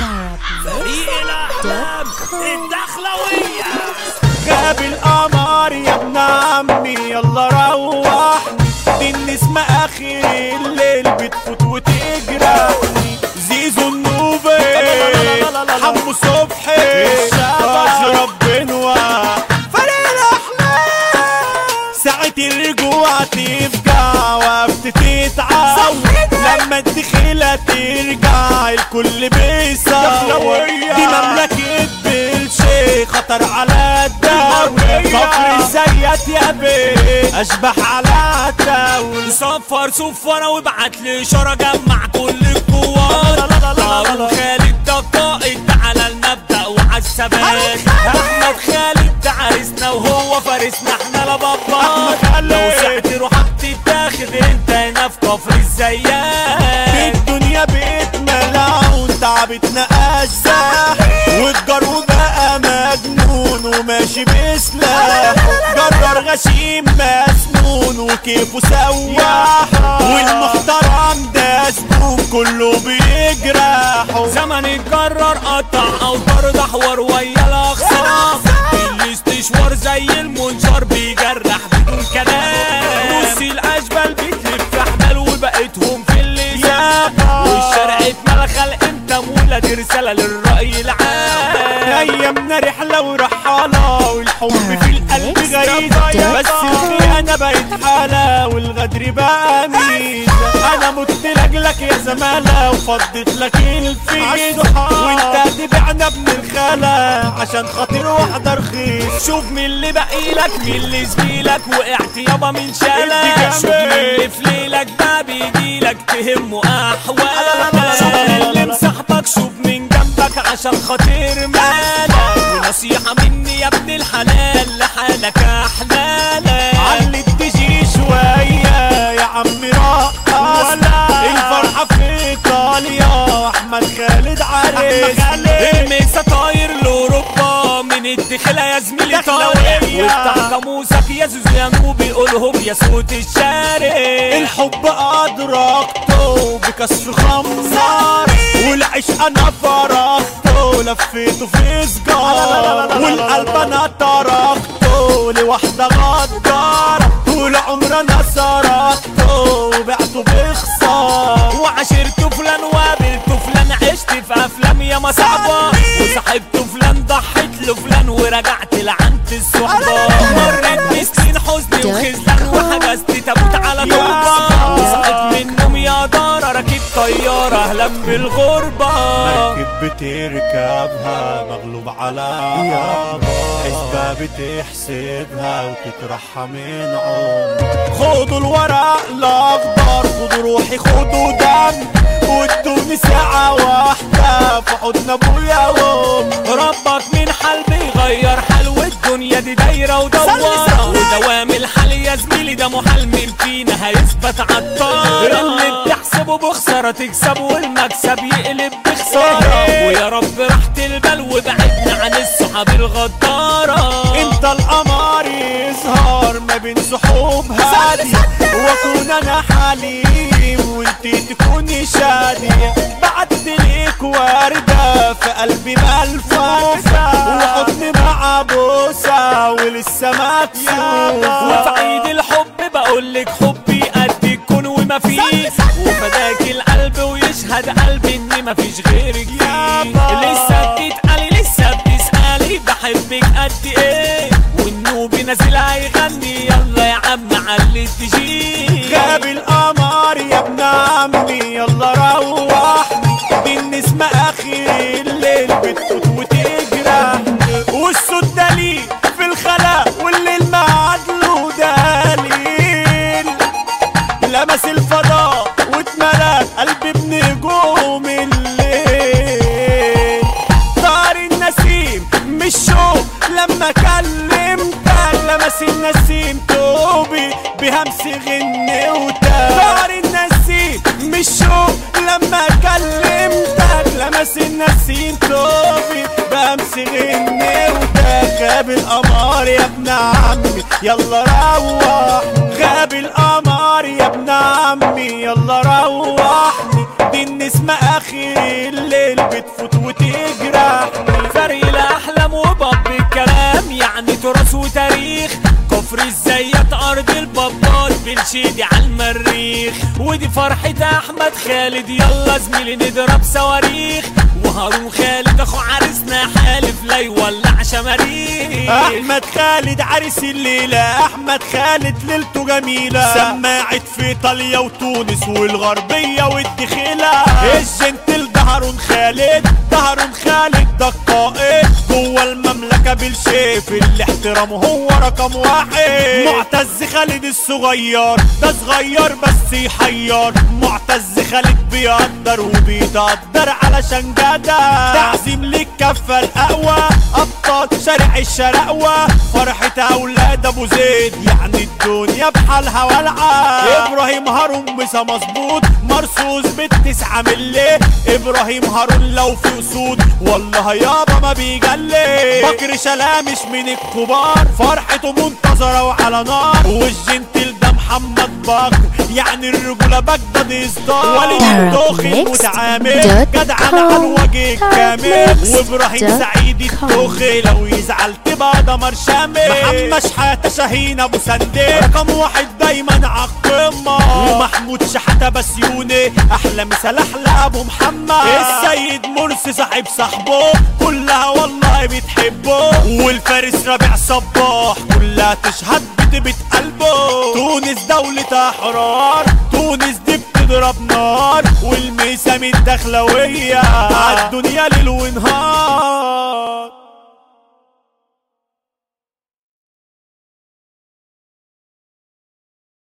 فريق الأحلام الدخلوية غاب القمر يا ابن عمي يلا روح دي النسمة آخر الليل بتفوت وتجرحني زيزو النوبي حمو صبحي أشرب بنوة فريق الأحلام ساعة الرجوع تفجع وقفت تتعب لما الدخيلة ترجع الكل بيصور دي مملكة بالشيخ خطر على الدولة فقر الزيات يا بيه اشبح على الدولة صفر صفرة وابعت لي اشارة جمع كل القوات هارون خالد ده قائد ده على المبدأ وعلى الثبات احمد خالد ده عريسنا وهو فارسنا احنا لبابا أحمد خالد. لو سعت روحك تتاخد انت هنا في كفر الزيات الدنيا بقت ملعون تعبتنا أجزاء والجرو بقى مجنون وماشي بسلاح جرر غشيم مسنون وكيفه سواح والمحترم ده زبون كله بيجرحه زمن اتجرر قطع اوتار دحور ويا الاخصام الاستشوار زي المنشار بيجرح بدون كلام روسي الاشبال بتلف احمال وبقيتهم في اللسان والشارع اتملى خلق انت مولى دي رساله للراي العام ايامنا رحله ورحاله والحب في القلب غريزه بس الخيانه بقت حاله والغدر بقى ميزه انا مت لاجلك يا زماله وفضيت لك الفيزه وانت تبيعنا ابن الخاله عشان خاطر واحده رخيص شوف مين اللي باقي لك مين اللي زميلك وقعت يابا من شالك انت شوف مين جنبي. اللي في ليلك ده بيجيلك تهمه احوالك شوف مين اللي مصاحبك شوف من جنبك عشان خاطر مالك ونصيحة مني يا ابن الحلال لحالك احلالك علي تجي شوية يا عم رقص الفرحة في ايطاليا احمد خالد عريس الميسا طاير لاوروبا من الدخلة يا زميلي طالع دخلوية. وافتح قاموسك يا زوزو يا نوبي قولهم يا صوت الشارع الحب أدركته بكسر خمسار والعشق أنا فرقته لفيته في سجار والقلب أنا تركته لواحدة غدارة طول عمر أنا سرقته وبعته بخسارة وعشرت فلان وقابلت فلان عشت في افلام يا صعبة وصاحبت فلان ضحيت له فلان ورجعت لعنت الصحبة مريت بسنين حزن وخذلان وحجزت تابوت على طوبة وصحيت من النوم يا دارة راكب طيارة اهلا بالغربة مركب بتركبها مغلوب على يابا حسبة بتحسبها وتطرحها من عمر خدوا الورق الاخضر خدوا روحي خدوا دم وادوني ساعة واحدة في حضن ابويا وامي ربك من حال بيغير حال والدنيا دي دايرة ودوارة ودوام الحال يا زميلي ده محال مين فينا هيثبت عالطارة اللي بتحسبه بخسارة تكسب والمكسب يقلب بخسارة ويا رب راحة البال وبعدنا عن الصحاب الغدارة انت القمر يظهر ما بين سحوب هادي واكون انا حليم وانت تكوني شادية بعت ليك وردة في قلبي ملفوفة وحضني مع بوسة ولسه مكسوفة وفي عيد الحب بقولك حبي قد الكون وما فيه وفداك القلب ويشهد قلبي ان مفيش غيرك فيه لسه بتتقالي لسه بتسألي بحبك قد ايه والنوبي نازل هيغني يلا يا عم علي تجي غاب القمر يا ابن عمي يلا روحني دي النسمة اخر الليل بتفوت وتجرحني والصوت دليل في الخلا والليل معادله دليل لمس الفضاء واتملى قلبي بنجوم الليل طار النسيم مش شوق لما كلمتك لمس النسيم توبي بهمس غنوتك طار النسيم مش شوق لما كلمتك لمس النسيم توبي بهمس غنوتك غاب القمر يا ابن عمي يلا روح غاب القمر يا ابن عمي يلا روحني دي النسمة اخي الليل بتفوت وتجرحني فرق الاحلام وباب الكلام يعني تراث وتاريخ كفر الزيات ارض البابات بنشيدي على المريخ ودي فرحة احمد خالد يلا زميلي نضرب صواريخ وهارون خالد اخو عريسنا حالف لا يولع شماريخ احمد خالد عريس الليلة احمد خالد ليلته جميلة سماعت في ايطاليا وتونس والغربية والدخيلة الجنتل ده هارون خالد ده هارون خالد ده القائد جوه المملكة بالشيف الاحترام هو رقم واحد معتز خالد الصغير ده صغير بس يحير معتز خالد بيقدر وبيتقدر علشان جدع تعزيم للكفة الأقوى أبطال شارع الشرقوة فرحة أولاد أبو زيد يعني الدنيا بحالها والعة إبراهيم هارون مسا مظبوط مرصوص بالتسعة ملي إبراهيم هارون لو في أسود والله يابا ما بيجلي بكر شلامش من الكبار فرحته منتظرة وعلى نار والجنتل ده محمد بكر يعني الرجولة بجدد إصدار ولي الدوخي متعامل جدع على الوجه الكامل وإبراهيم سعيد الدوخي لو يزعل تبقى دمر شامل محمد شحاتة شاهين أبو سندي رقم واحد دايما عالقمة ومحمود شحاتة بسيوني أحلى مثال أحلى أبو محمد السيد مرسي صاحب صاحبه كلها والله بتحبه والفارس ربيع صباح كلها تشهد بتبت قلبه تونس دولة أحرار تونس دي بتضرب نار والميسة من الدخلوية عالدنيا ليل ونهار